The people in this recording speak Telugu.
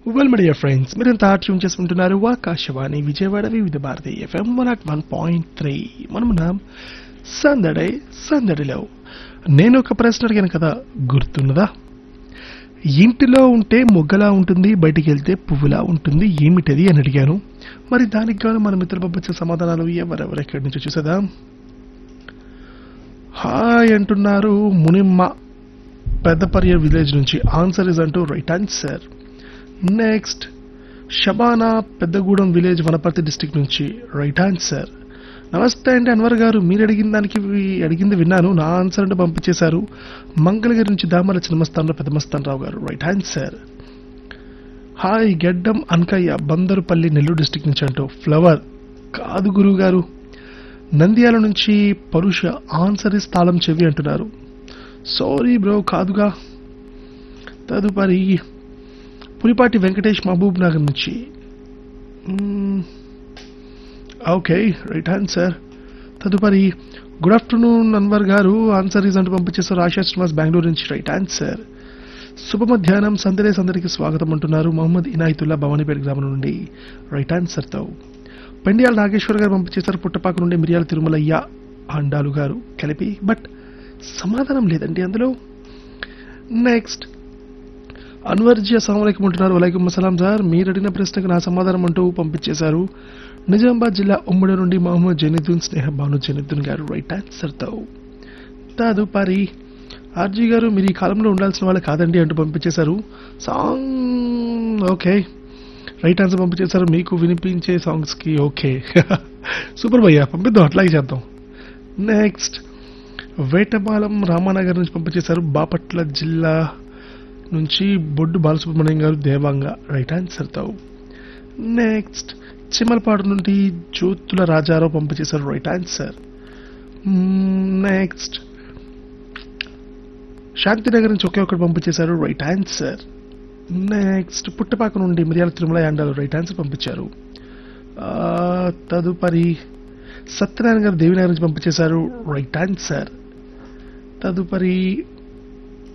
వెల్ మీడియా ఫ్రెండ్స్ మీరంతా ట్యూన్ చేసుకుంటున్నారు Akashvani Vijayawada Vividh Bharati FM one nought one point three మనమున్నాం సందడే సందడిలో నేను ఒక ప్రశ్న అడిగాను కదా గుర్తున్నదా ఇంటిలో ఉంటే మొగ్గలా ఉంటుంది బయటికి వెళ్తే పువ్వులా ఉంటుంది ఏమిటది అని అడిగాను మరి దానికి గాను మన మిత్రులు పంపించే సమాధానాలు ఎవరెవరు ఎక్కడి నుంచి చూసేదా హాయ్ అంటున్నారు మునిమ్మ పెద్దపర్య విలేజ్ నుంచి ఆన్సర్ ఇస్ అంటూ right answer next Shabana Peddagudem village Wanaparthy district నుంచి రైట్ ఆన్సర్ నమస్తే అండి అన్వర్ గారు మీరు అడిగిన దానికి వి- అడిగింది విన్నాను నా ఆన్సర్ అంటే పంపించేశారు మంగళగిరి నుంచి దామర చిన్నమస్తాన్ పెద్దమస్తాన్ రావు గారు రైట్ ఆన్సర్ హాయ్ గెడ్డం అన్కయ్య బందరుపల్లి నెల్లూరు డిస్టిక్ నుంచి అంటూ ఫ్లవర్ కాదు గురువు గారు నంద్యాల నుంచి పరుష ఆన్సర్ ఇస్ తాళం చెవి అంటున్నారు సారీ బ్రో కాదుగా తదుపరి పులిపాటి వెంకటేష్ మహబూబ్ నగర్ నుంచి మ్మ్. ఓకే రైట్ ఆన్సర్ తదుపరి గుడ్ ఆఫ్టర్నూన్ అన్వర్ గారు ఆన్సర్ ఈజ్ అంటూ పంపించేస్తారు ఆశా శ్రీనివాస్ బెంగళూరు నుంచి రైట్ ఆన్సర్ శుభ మధ్యాహ్నం సందరేస్ అందరికీ స్వాగతం అంటున్నారు మహమ్మద్ ఇనాయతుల్లా భవానీపేట గ్రామం నుండి రైట్ ఆన్సర్తో పెండియాల నాగేశ్వర్ గారు పంపించేశారు పుట్టపాక నుండి మిరియాల తిరుమలయ్య అండాలు గారు కలిపి బట్ సమాధానం లేదండి అందులో నెక్స్ట్ అన్వర్జీ అస్సలం అంటున్నారు వలైకుం అస్సలాం సార్ మీరు అడిగిన ప్రశ్నకు నా సమాధానం అంటూ పంపించేశారు నిజామాబాద్ జిల్లా ఉమ్మడి నుండి మహమ్మద్ జనీదున్ స్నేహ భాను జనీదున్ గారు రైట్ ఆన్సర్తో తదుపరి ఆర్జీ గారు మీరు ఈ కాలంలో ఉండాల్సిన వాళ్ళు కాదండి అంటూ పంపించేశారు సాంగ్ ఓకే రైట్ ఆన్సర్ పంపించేశారు మీకు వినిపించే సాంగ్స్కి ఓకే సూపర్ భయ్యా పంపిద్దాం అట్లాగే చేద్దాం నెక్స్ట్ వేటపాలెం రామానగర్ నుంచి పంపించేశారు బాపట్ల జిల్లా నుంచి బొడ్డు బాలసుబ్రహ్మణ్యం గారు దేవాంగ రైట్ ఆన్సర్తో నెక్స్ట్ చిమ్మలపాడు నుండి జ్యోతుల రాజారావు పంపించేశారు రైట్ ఆన్సర్ నెక్స్ట్ శాంతినగర్ నుంచి ఒకే ఒకటి పంపించేశారు రైట్ ఆన్సర్ నెక్స్ట్ పుట్టపాక నుండి మిరియాల తిరుమల యాండాలు రైట్ ఆన్సర్ పంపించారు ఆ, తదుపరి సత్యనారాయణ గారు దేవినగర్ నుంచి పంపించేశారు రైట్ ఆన్సర్ తదుపరి